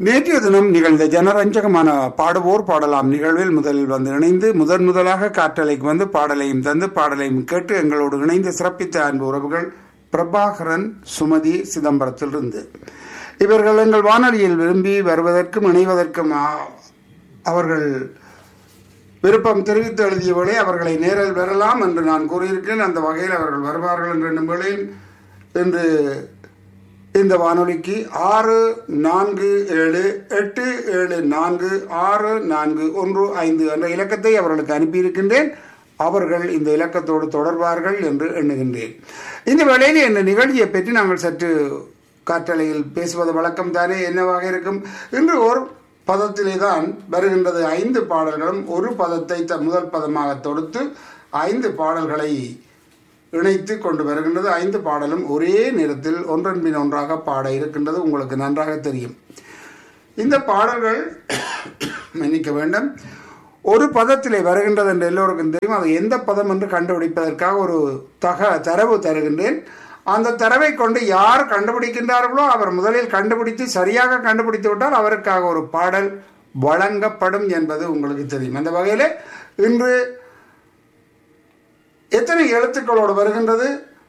நேற்றைய தினம் நிகழ்ந்த ஜனரஞ்சகமான பாடுவோர் பாடலாம் நிகழ்வில் முதலில் வந்து இணைந்து முதன் முதலாக காற்றலைக்கு வந்து பாடலையும் தந்து பாடலையும் கேட்டு எங்களோடு இணைந்து சிறப்பித்த அன்பு உறவுகள் பிரபாகரன் சுமதி சிதம்பரத்திலிருந்து இவர்கள் எங்கள் வானொலியில் விரும்பி வருவதற்கும் இணைவதற்கும் ஆ- அவர்கள் விருப்பம் தெரிவித்து எழுதியவளே அவர்களை நேரில் வரலாம் என்று நான் கூறியிருக்கிறேன் அந்த வகையில் அவர்கள் வருவார்கள் என்ற நம்புகிறேன் என்று இந்த வானொலிக்கு ஆறு நான்கு ஏழு எட்டு ஏழு நான்கு ஆறு நான்கு ஒன்று ஐந்து என்ற இலக்கத்தை அவர்களுக்கு அனுப்பியிருக்கின்றேன் அவர்கள் இந்த இலக்கத்தோடு தொடர்வார்கள் என்று எண்ணுகின்றேன் இந்த வேளையில் இந்த நிகழ்ச்சியை பற்றி நாங்கள் சற்று காற்றலையில் பேசுவது வழக்கம் தானே என்னவாக இருக்கும் இன்று ஒரு பதத்திலே தான் வருகின்றது ஐந்து பாடல்களும் ஒரு பதத்தை த- முதல் பதமாக தொடுத்து ஐந்து பாடல்களை இணைத்து கொண்டு வருகின்றது ஐந்து பாடலும் ஒரே நேரத்தில் ஒன்றன் பின் ஒன்றாக பாட இருக்கின்றது உங்களுக்கு நன்றாக தெரியும் இந்த பாடல்கள் மன்னிக்க வேண்டும் ஒரு பதத்திலே வருகின்றது என்று எல்லோருக்கும் தெரியும் அது எந்த பதம் என்று கண்டுபிடிப்பதற்காக ஒரு தக தரவு தருகின்றேன் அந்த தரவை கொண்டு யார் கண்டுபிடிக்கின்றார்களோ அவர் முதலில் கண்டுபிடித்து சரியாக கண்டுபிடித்து விட்டால் அவருக்காக ஒரு பாடல் வழங்கப்படும் என்பது உங்களுக்கு தெரியும் அந்த வகையில் இன்று எத்தனை எழுத்துக்களோடு வருகின்றது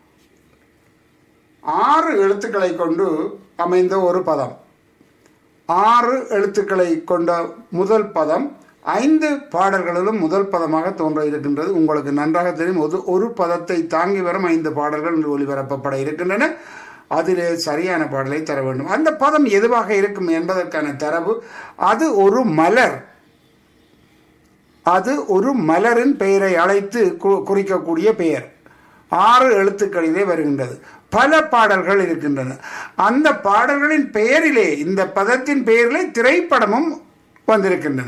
ஆறு எழுத்துக்களை கொண்டு அமைந்த ஒரு பதம் ஆறு எழுத்துக்களை கொண்ட முதல் பதம் ஐந்து பாடல்களிலும் முதல் பதமாக தோன்ற இருக்கின்றது உங்களுக்கு நன்றாக தெரியும் ஒரு ஒரு பதத்தை தாங்கி வரும் ஐந்து பாடல்கள் இன்று ஒளிபரப்பப்பட இருக்கின்றன அதிலே சரியான பாடலை தர வேண்டும் அந்த பதம் எதுவாக இருக்கும் என்பதற்கான தரவு அது ஒரு மலர் அது ஒரு மலரின் பெயரை அழைத்து கு- குறிக்கக்கூடிய பெயர் ஆறு எழுத்துக்களிலே வருகின்றது பல பாடல்கள் இருக்கின்றன அந்த பாடல்களின் பெயரிலே இந்த பதத்தின் பெயரிலே திரைப்படமும் வந்திருக்கின்றன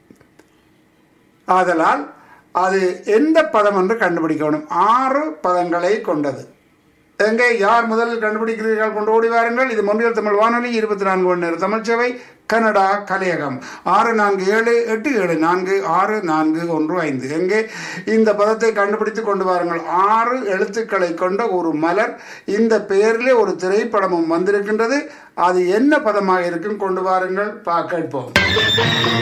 ஆதலால் அது எந்த பதம் என்று கண்டுபிடிக்கணும் ஆறு பதங்களை கொண்டது எங்கே யார் முதலில் கண்டுபிடிக்கிறீர்கள் கொண்டு ஓடி வாருங்கள் இது மொழியல் தமிழ் வானொலி இருபத்தி நான்கு மணி நேரம் தமிழ்ச்சேவை கனடா கலையகம் ஆறு நான்கு ஏழு எட்டு ஏழு நான்கு ஆறு நான்கு ஒன்று ஐந்து எங்கே இந்த பதத்தை கண்டுபிடித்து கொண்டு வாருங்கள் ஆறு எழுத்துக்களை கொண்ட ஒரு மலர் இந்த பெயரிலே ஒரு திரைப்படமும் வந்திருக்கின்றது அது என்ன பதமாக இருக்கும் கொண்டு வாருங்கள் பா கேட்போம்